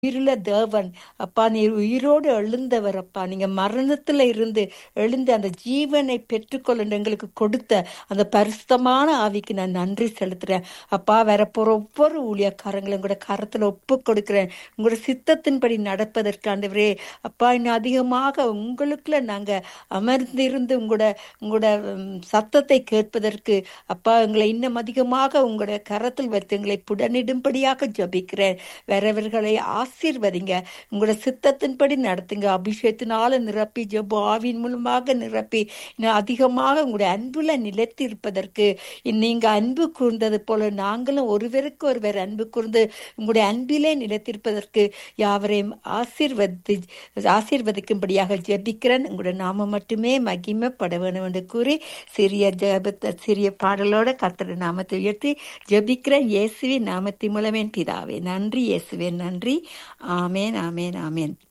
உயிருள்ள தேவன் அப்பா நீர் உயிரோடு எழுந்தவர் அப்பா நீங்க மரணத்துல இருந்து எழுந்து அந்த ஜீவனை பெற்றுக்கொள்ள எங்களுக்கு கொடுத்த அந்த பரிசுத்தமான ஆவிக்கு நான் நன்றி செலுத்துறேன் அப்பா வரப்போற ஒவ்வொரு ஊழியக்காரங்களும் கூட கரத்துல ஒப்பு கொடுக்கிறேன் உங்களோட சித்தத்தின்படி நடப்பதற்காண்டவரே அப்பா இன்னும் அதிகமாக உங்களுக்குள்ள நாங்க அமர்ந்திருந்து உங்களோட உங்களோட உம், சத்தத்தை கேட்பதற்கு அப்பா எங்களை இன்னும் அதிகமாக உங்களோட கரத்தில் வைத்து எங்களை புடனிடும்படியாக ஜபிக்கிறேன் வரவர்களை ஆசீர்வதிங்க உங்களோட சித்தத்தின்படி நடத்துங்க அபிஷேகத்தினால நிரப்பி ஜெப ஆவின் மூலமாக நிரப்பி இன்னும் அதிகமாக உங்களுடைய அன்புல நிலைத்து இருப்பதற்கு நீங்க அன்பு கூர்ந்தது போல நாங்களும் ஒருவருக்கு ஒருவர் அன்பு கூர்ந்து உங்களுடைய அன்பிலே நிலைத்திருப்பதற்கு யாவரையும் ஆசீர்வதி ஆசீர்வதிக்கும்படியாக ஜெபிக்கிறேன் உங்களுடைய நாம மட்டுமே மகிமைப்பட வேணும் என்று கூறி சிறிய ஜெபத்தை சிறிய பாடலோட கர்த்தருடைய நாமத்தை உயர்த்தி ஜெபிக்கிறேன் இயேசுவின் நாமத்தின் மூலமே பிதாவே நன்றி இயேசுவே நன்றி ஆமேன் ஆமேன் ஆமேன்